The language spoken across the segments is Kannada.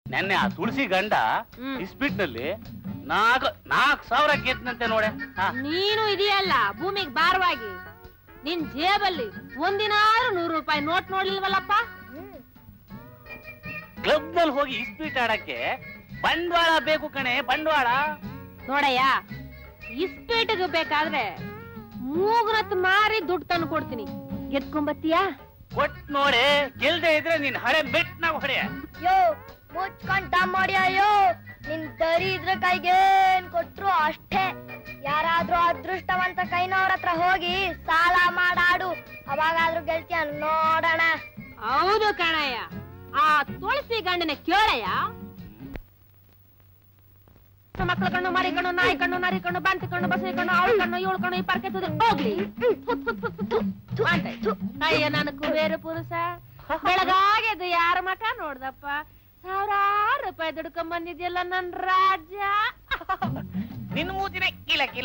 ನೆನ್ನೆ ಆ ತುಳಸಿ ಗಂಡ ಹ್ಮ್. ಇಸ್ಪಿಟ್ನಲ್ಲಿ ನಾಲ್ಕು ನಾಲ್ಕು ಸಾವಿರ ಗೆದ್ದಂತೆ ನೋಡೆ ಹಾ. ನೀನು ಇದೆಯಲ್ಲ ಭೂಮಿಗೆ ಭಾರವಾಗಿ ನಿನ್ ಜೇಬಲ್ಲಿ ಒಂದಿನಾರು ನೂರು ರೂಪಾಯಿ ನೋಟ್ ನೋಡ್ಲಿಲ್ವಲ್ಲಪ್ಪ ಕ್ಲಬ್ನಲ್ಲಿ ಹೋಗಿ ಇಸ್ಪೀಟ್ ಆಡಕ್ಕೆ ಬಂಡವಾಳ ಬೇಕು ಕಣೆ ಬಂಡವಾಳ ನೋಡಯ್ಯ ಇಸ್ಪೇಟಿಗೆ ಬೇಕಾದ್ರೆ ಮೂಗ್ರತ್ ಮಾರಿ ದುಡ್ಡು ತಂದು ಕೊಡ್ತೀನಿ ಗೆದ್ಕೊಂಬತ್ತೀಯಾ ಕೊಟ್ ನೋಡೆ ಗೆಲ್ದೆ ಇದ್ರೆ ನೀನ್ ಹಳೆ ಮೆಟ್ನಾಗ ಹೊಡೆಯ ಯೋ ಮುಚ್ಕೊಂಡ್ ದಮ್ ಹೊಡಿಯೋ ನಿನ್ ದರಿದ್ರ ಕೈಗೇನ್ ಕೊಟ್ರು ಅಷ್ಟೇ ಯಾರಾದ್ರೂ ಅದೃಷ್ಟವಂತ ಕೈನವ್ರ ಹತ್ರ ಹೋಗಿ ಸಾಲ ಮಾಡಾಡು ಅವಾಗಾದ್ರೂ ಗೆಲ್ತೀಯ ನೋಡೋಣ ಹೌದು ಕಣಯ್ಯ ಆ ತುಳಸಿ ಗಂಡನ ಕೇಳಯ್ಯ ಮಕ್ಕಳ ಕಣ್ಣು ಮರಿ ಕಣ್ಣು ನಾಯಿ ಕಣ್ಣು ನರಿ ಕಣ್ಣು ಬಂತಿ ಕಣ್ಣು ಬಸರಿ ಕಣ್ಣು ಅವಳ ಕಣ್ಣು ಇವಳ ಕಣ್ಣು ಈ ಪರ್ಕೆ ತುದಿ ಹೋಗ್ಲಿ ಥು, ಥು, ಥು, ಥು, ಥು, ಥು ಅಂತ. ಅಯ್ಯ ನನ್ನ ಕುಬೇರ ಪುರುಷ ಬೆಳಗಾಗೆದ್ದು ಯಾರ ಮಕ ನೋಡ್ದಪ್ಪ ಸಾವಿರಾರು ರೂಪಾಯಿ ದುಡ್ಕೊಂಡ್ ಬಂದಿದ್ಯಲ್ಲ ನನ್ ರಾಜ್ಯ ನಿನ್ ಮೂತಿನ ಕಿಲ ಕಿಲ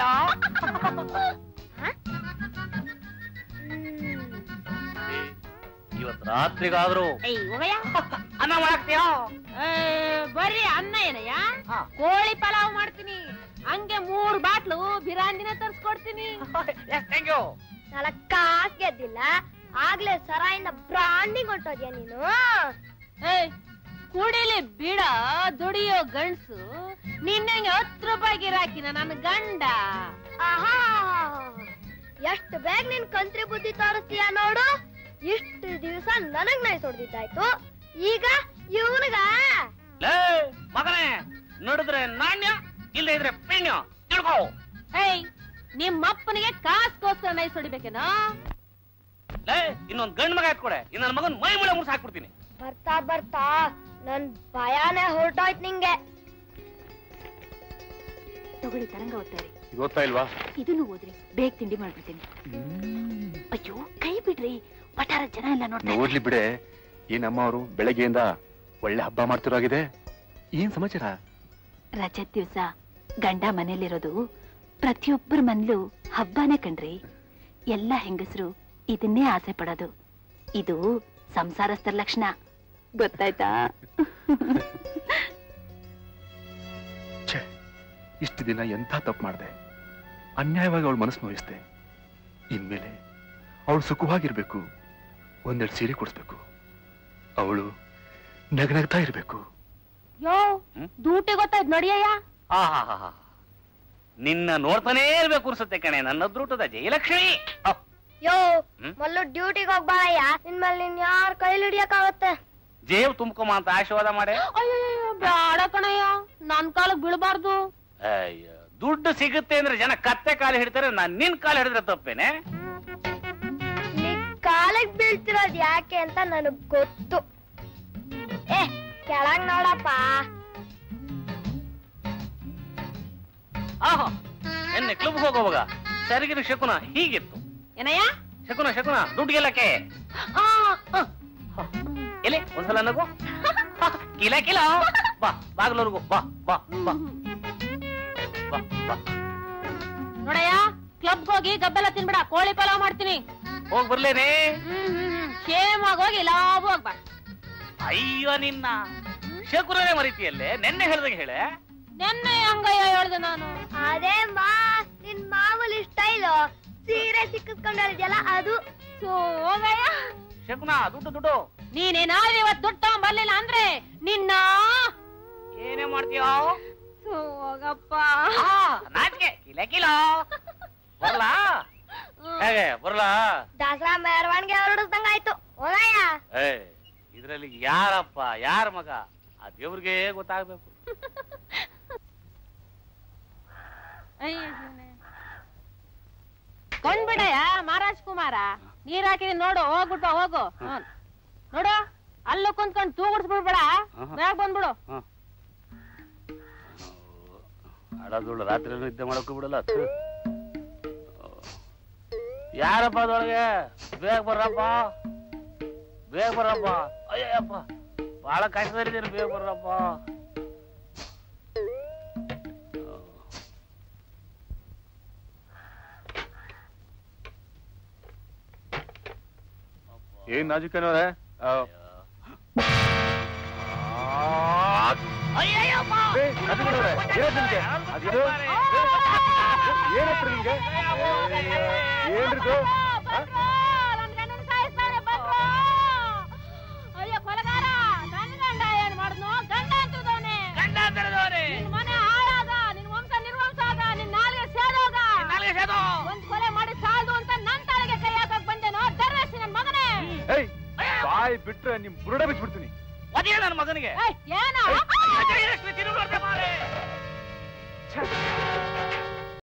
ಇವತ್ ರಾತ್ರಿಗಾದ್ರು ಏಯ್ ಹೋಗಯ್ಯ ಅನ್ನ ಮಾಡಾಕ್ತೀಯೋ ಏ, ಬರ್ರಿ ಅನ್ನ ಏನಯ್ಯ ಹಾ. ಕೋಳಿ ಪಲಾವ್ ಮಾಡ್ತೀನಿ ಹಂಗೆ ಮೂರ್ ಬಾಟ್ಲು ಬಿರಾಂದಿನ ತರ್ಸ್ಕೊಡ್ತೀನಿ ಎಸ್ ಥ್ಯಾಂಕ್ ಯು ನಾಲ್ಕು ಕಾಸ್ ಗೆದ್ದಿಲ್ಲ ಆಗ್ಲೇ ಸರಾಯಿಂದ ಬ್ರಾಂಡಿಂಗ್ ಹೊಂಟೋದ್ಯಾ ನೀನು ಏಯ್ ಕುಡಿಲಿ ಬಿಡ ದುಡಿಯೋ ಗಂಡ್ಸು ನಿನ್ನಂಗೆ ಹತ್ತು ರೂಪಾಯಿ ಗಿರಾಕಿನ ನನ್ನ ಗಂಡ ಆಹಾ ಎಷ್ಟು ಬೇಗ ನಿನ್ ಕಂತ್ರಿ ಬುದ್ಧಿ ತೋರಿಸ್ತೀಯ ನೋಡು ಇಷ್ಟು ದಿವಸ ನನಗ್ ನೈ ಹೊಡ್ದಿದ್ದಾಯ್ತು ಈಗ ಇವನಿಗ ಲೇ ಮಗನೇ ನೋಡಿದ್ರೆ ನಾಣ್ಯ ಇಲ್ಲದೆ ಇದ್ರೆ ಪೆಣ್ಯ ತಿಳ್ಕೋ ಏಯ್ ನಿಮ್ಮಪ್ಪನಿಗೆ ಕಾಸ್ಗೋಸ್ಕರ ನೈಸ್ ಹೊಡಿಬೇಕೇನೋ ಲೇ ಇನ್ನೊಂದ್ ಗಂಡ್ ಮಗ ಎತ್ಕೊಡೆ ಇನ್ನ ನನ್ನ ಮಗನ್ ಮೈ ಮುಳೆ ಮುರ್ಸ್ ಹಾಕ್ಬಿಡ್ತೀನಿ ಬರ್ತಾ ಬರ್ತಾ ನನ್ ಭಯಾನೇ ಹೊರಟೋಯ್ತು ನಿಂಗೆ ತಗೊಳ್ಳಿ ತರಂಗ ಓದ್ತಾರೆ ಗೊತ್ತಾ ಇಲ್ವಾ ಇದನ್ನು ಓದ್ರಿ ಬೇಗ ತಿಂಡಿ ಮಾಡ್ಬಿಡ್ತೀನಿ ಅಯ್ಯೋ ಕೈ ಬಿಡ್ರಿ ಪಟಾರ ಜನ ಎಲ್ಲ ನೋಡ್ತಾ ಇದ್ದಾರೆ. ನೋಡ್ಲಿ ಬಿಡೆ ಈ ನಮ್ಮವರು ಬೆಳಗ್ಗೆಯಿಂದ ಒಳ್ಳೆ ಹಬ್ಬ ಮಾಡ್ತಿರೋಗಿದೆ ಏನ್ ಸಮಾಚಾರ ರಜತ್ ದಿವ್ಸ ಗಂಡ ಮನೇಲಿರೋದು ಪ್ರತಿಯೊಬ್ಬರ ಮನ್ಲೂ ಹಬ್ಬನೇ ಕಣ್ರಿ ಎಲ್ಲ ಹೆಂಗಸರು ಇದನ್ನೇ ಆಸೆ ಪಡೋದು ಇದು ಸಂಸಾರಸ್ಥರ ಲಕ್ಷಣ ಗೊತ್ತಾಯ್ತಾ ಛೇ ಇಷ್ಟು ದಿನ ಎಂಥ ತಪ್ಪು ಮಾಡಿದೆ ಅನ್ಯಾಯವಾಗಿ ಅವಳು ಮನಸ್ಸು ನೋಯಿಸ್ದೆ ಇನ್ಮೇಲೆ ಅವಳು ಸುಖವಾಗಿರ್ಬೇಕು ಒಂದೆರಡು ಸೀರೆ ಕೊಡಿಸ್ಬೇಕು ಅವಳು ನಗನಗ್ತಾ ಇರ್ಬೇಕು ಯೋ ಹ್ಮ್? ದೂಟಿ ಗೊತ್ತಾಯ್ತು ನಡಿಯಯ್ಯ ಆಹಾಹಾಹಾ. ನಿನ್ನ ನೋಡ್ತಾನೇ ಇರ್ಬೇಕು ಅನ್ಸುತ್ತೆ ಕಣೆ ನನ್ನ ಅದೃಷ್ಟದ ಜಯಲಕ್ಷ್ಮಿ ಅಹ್, ಯೋ ಹ್ಮ್? ಮೊದಲು ಡ್ಯೂಟಿಗೆ ಹೋಗ್ಬಾರಯ್ಯ ನಿನ್ಮೇಲೆ ನಿನ್ ಯಾರ ಕೈಲಿ ಹಿಡಿಯಕ್ಕಾಗತ್ತೆ ಜೇಬ್ ತುಂಬ್ಕೊಮ ಅಂತ ಆಶೀರ್ವಾದ ಮಾಡೆ ಅಯ್ಯೋ ಬೇಡ ಕಣಯ್ಯ ನನ್ ಕಾಲಕ್ ಬೀಳ್ಬಾರ್ದು ಅಯ್ಯೋ ದುಡ್ಡು ಸಿಗುತ್ತೆ ಅಂದ್ರೆ ಜನ ಕತ್ತೆ ಕಾಲು ಹಿಡಿತಾರೆ ನಾನ್ ನಿನ್ ಕಾಲು ಹಿಡಿದ್ರೆ ತಪ್ಪೇನೆ ನೀ ಕಾಲಿಗೆ ಬೀಳ್ತಿರೋದ್ ಯಾಕೆ ಅಂತ ನನಗ್ ಗೊತ್ತು ಏ ಕೆಳಗ್ ನೋಡಪ್ಪ ಆಹಾ ಎನ್ನೆ ಕ್ಲಬ್ ಹೋಗೋವಾಗ ಸರಿಗಿನ ಶಕುನ ಹೀಗಿತ್ತು ಏನಯ್ಯ ಶಕುನ ಶಕುನ ದುಡ್ಡು ಗೆಲ್ಲಕ್ಕೆ ಆ, ಆ. ಎಲ್ಲಿ ಒಂದ್ಸಲ ನಗು ಕಿಲ ಕಿಲ ಬಾ ಬಾಗ್ಲವ್ರಿಗೂ ಬಾ ಬಾ ಬಾ ಬಾ ಬಾ ನೋಡಯ್ಯ ಕ್ಲಬ್ಗೆ ಹೋಗಿ ಗಬ್ಬೆಲ್ಲ ತಿನ್ಬಿಡ ಕೋಳಿ ಪಲಾವ್ ಮಾಡ್ತೀನಿ ಹೋಗ್ ಬರ್ಲೇನೆ ಹ್ಮ್ ಹ್ಮ್ ಹ್ಮ್ ಕ್ಷೇಮವಾಗಿ ಹೋಗಿ ಲಾಭ ಹೋಗ್ಬಾ ಅಯ್ಯೋ ನಿನ್ನ ಶಕುರನೇ ಮರಿತಿಯಲ್ಲೇ ನೆನ್ನೆ ಹೇಳ್ದಂಗೆ ಹೇಳೆ ನೆನ್ನೆ ಹಂಗಯ್ಯ ಹೇಳ್ದೆ ನಾನು ಅದೇ ಮಾ ನಿನ್ ಮಾಮೂಲಿ ಸ್ಟೈಲು ಸೀರೆ ಸಿಕ್ಕಿಸ್ಕೊಂಡಿದ್ಯಲ್ಲ ಅದು ಸೋ ಹೋಗಯ್ಯ ಶಕುನ ದುಡ್ಡು ದುಡ್ಡು ನೀನೇನಾದ್ರೂ ಇವತ್ತು ದುಡ್ಡು ತಗೊಂಬರ್ಲಿಲ್ಲ ಅಂದ್ರೆ ನಿನ್ನ ಏನೇ ಮಾಡ್ತೀಯೋ ಸೋ ಹೋಗಪ್ಪ ಆ, ನಾಚಿಕೆ ಕಿಲ ಕಿಲ ಬರ್ಲಾ ಹೇಗೆ ಬರ್ಲಾ ದಸರಾ ಮೆರವಣಿಗೆ ಹೊರಡಿಸ್ದಂಗಾಯ್ತು ಹೋಗಯ್ಯ ಏ ಇದ್ರಲ್ಲಿ ಯಾರಪ್ಪ ಯಾರ ಮಗ ಆ ದೇವ್ರಿಗೆ ಗೊತ್ತಾಗ್ಬೇಕು ಅಯ್ಯ ಶಿವನೇ. ಕೊಂಡ್ಬಿಡಯ್ಯ ಮಹಾರಾಜ್ ಕುಮಾರ ನೀರ್ ಹಾಕಿದೀನಿ ನೋಡು ಹೋಗ್ಬಿಟ್ಟು ಹೋಗು ಹ್ಮ್. ನೋಡು ಅಲ್ಲೂ ಕುಂತ್ಕೊಂಡು ತೂಗುಡ್ಸ್ಬಿಡ್ಬೇಡ ಆಹಾ. ಬೇಗ ಬಂದ್ಬಿಡು ಅಡದುಳು ರಾತ್ರಿ ನಿದ್ದೆ ಮಾಡಕ್ಕೂ ಬಿಡಲ್ಲ ಥು. ಯಾರಪ್ಪ ಅದೊಳಗೆ ಬೇಗ ಬರ್ರಪ್ಪ ಬೇಗ ಬರ್ರಪ್ಪ ಅಯ್ಯಪ್ಪ ಬಹಳ ಕಷ್ಟದಲ್ಲಿದ್ದೀನಿ ಬೇಗ ಬರ್ರಪ್ಪ ಏನ್ ನಾಜುಕನವ್ರೆ ಆ, ಅಯ್ಯಯ್ಯಪ್ಪ ಏ, ರಾಜೇಗೌಡ್ರೆ, ಏನಾಯ್ತು ನಿಮ್ಗೆ? ಅದಿದು? ಏನಾಯ್ತು ನಿಮ್ಗೆ? ಏ, ಏನ್ರಿದು? ಆ? ನನ್ ಗಂಡನ್ ಸಾಯಿಸ್ತಾನೆ ಬಂದ್ರು ಅಯ್ಯೋ ಕೊಲಗಾರ ನನ್ ಗಂಡ ಏನ್ ಮಾಡಿದ್ನು ಗಂಡ ಅಂತದವನೆ ಗಂಡ ತೆರೆದವ್ರೆ ನಿನ್ ಮನೆ ಹಾಳಾಗ ನಿನ್ ವಂಶ ನಿರ್ವಂಶ ಆಗ ನಿನ್ ನಾಲಿಗೆ ಸೇದೋಗ ನಾಲ್ಗೆ ಸೇದು ಒಂದ್ ಕೊಲೆ ಮಾಡಿ ಸಾಲದು ಅಂತ ನನ್ ತಲೆಗೆ ಕೈ ಹಾಕಕ್ ಬಂದೇನೋ ದರ್ವೇಸಿ ನನ್ ಮಗನೇ ಏಯ್ ಬಾಯ್ ಬಿಟ್ರೆ ನಿಮ್ ಬುರುಡ ಬಿಚ್ಬಿಡ್ತೀನಿ ಒದೆಯ ನನ್ನ ಮಗನಿಗೆ ಏಯ್, ಏನೋ ಅಯ್ಯೋ, ಜಯಲಕ್ಷ್ಮಿ ತಿರುಗುವಂತೆ ಮಾಡೆ.